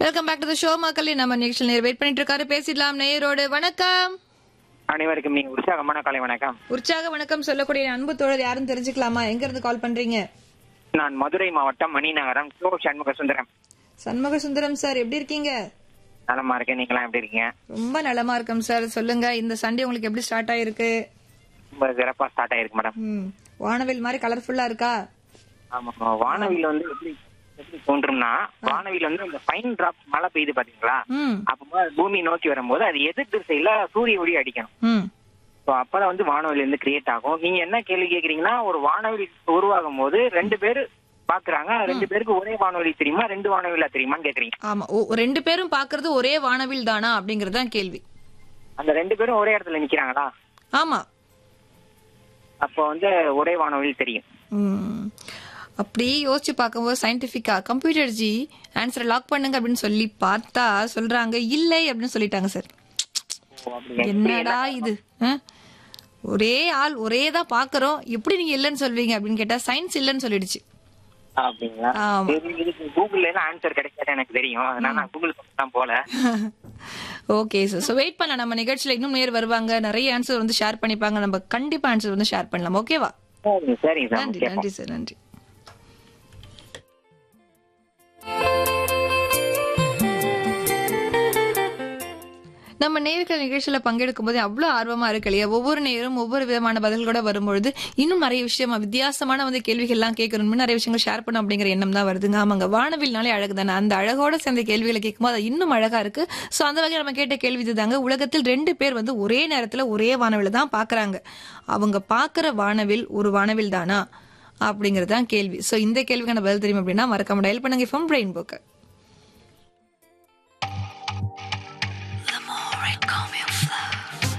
Welcome back to the show மக்களே நம்ம நிகழ்ச்சியில் நேர் வெயிட் பண்ணிட்டு இருக்காரு பேசிடலாம் நேயரோடு வணக்கம் அனைவருக்கும் நீங்க உற்சாகமான காலை வணக்கம் உற்சாக வணக்கம் சொல்லக்கூடிய அன்பு தோழர் யாரும் தெரிஞ்சுக்கலாமா எங்க இருந்து கால் பண்றீங்க நான் மதுரை மாவட்டம் மணிநகரம் சோ சண்முக சுந்தரம் சண்முக சுந்தரம் சார் எப்படி இருக்கீங்க நலமா இருக்கேன் நீங்களாம் எப்படி இருக்கீங்க ரொம்ப நலமா இருக்கோம் சார் சொல்லுங்க இந்த சண்டே உங்களுக்கு எப்படி ஸ்டார்ட் ஆயிருக்கு ரொம்ப சிறப்பா ஸ்டார்ட் ஆயிருக்கு மேடம் ம், வானவில் மாதிரி கலர்ஃபுல்லா இருக்கா ஆமா ஆமா. வானவில் வந்து எப்படி எப்படி தோன்றும்னா வானவில் வந்து இந்த ஃபைன் டிராப் மழை பெய்யுது பாத்தீங்களா ம் அப்போ பூமி நோக்கி வரும்போது அது எதிர் திசையில சூரிய ஒளி அடிக்கணும் ம் ஸோ அப்பதான் வந்து வானவில் வந்து கிரியேட் ஆகும் நீங்க என்ன கேள்வி கேக்குறீங்கன்னா ஒரு வானவில் உருவாகும் போது ரெண்டு பேர் பாக்குறாங்க ரெண்டு பேருக்கு ஒரே வானொலி தெரியுமா ரெண்டு வானவிலா தெரியுமான்னு கேக்குறீங்க ஆமா ஓ, ரெண்டு பேரும் பாக்குறது ஒரே வானவில் தானா அப்படிங்கறது தான் கேள்வி அந்த ரெண்டு பேரும் ஒரே இடத்துல நிக்கிறாங்களா ஆமா அப்போ வந்து ஒரே வானவில் தெரியும் ம். அப்படி யோசிச்சு பார்க்கும்போது சயின்டிபிக்கா கம்ப்யூட்டர் ஜி ஆன்சரை லாக் பண்ணுங்க அப்படின்னு சொல்லி பார்த்தா சொல்றாங்க இல்லை அப்படின்னு சொல்லிட்டாங்க சார் ஓ, அப்படியா? என்னடா இது ஆ? ஒரே ஆள் ஒரே தான் பாக்குறோம் எப்படி நீங்க இல்லைன்னு சொல்வீங்க அப்படின்னு கேட்டா சயின்ஸ் இல்லைன்னு சொல்லிடுச்சு அப்படிங்களா ஆமா. சரி, இதுக்கு கூகுள்ல எல்லாம் ஆன்சர் கிடைக்காது எனக்கு தெரியும் அதனால நான் கூகுள் தான் போல ஓகே சார் ஸோ வெயிட் பண்ணலாம் நம்ம நிகழ்ச்சியில இன்னும் நேர் வருவாங்க நிறைய ஆன்சர் வந்து ஷேர் பண்ணிப்பாங்க நம்ம கண்டிப்பா ஆன்சர் வந்து ஷேர் பண்ணலாம் ஓகேவா சரிங்க சரிங்க சார் நன்றி கேட்போம். நன்றி சார் நன்றி நம்ம நேர்கள் நிகழ்ச்சியில பங்கெடுக்கும் போது அவ்வளவு ஆர்வமா இருக்கு இல்லையா ஒவ்வொரு நேரம் ஒவ்வொரு விதமான பதில்களோட வரும்பொழுது இன்னும் நிறைய விஷயமா வித்தியாசமான வந்து கேள்விகள்லாம் கேட்கணும்னு நிறைய விஷயங்கள் ஷேர் பண்ணும் அப்படிங்கிற எண்ணம் தான் வருதுங்க ஆமாங்க வானவில்னாலே அழகு தானே அந்த அழகோட சேர்ந்த கேள்விகளை கேட்கும்போது அது இன்னும் அழகா இருக்கு சோ அந்த வகையில் நம்ம கேட்ட கேள்வி இதுதாங்க உலகத்தில் ரெண்டு பேர் வந்து ஒரே நேரத்துல ஒரே வானவில் தான் பாக்குறாங்க அவங்க பாக்குற வானவில் ஒரு வானவில் தானா அப்படிங்கறது தான் கேள்வி சோ இந்த கேள்விக்கான பதில் தெரியும் அப்படின்னா மறக்காம டயல் பண்ணுங்க ஃபோன் பிரெயின் போக்கு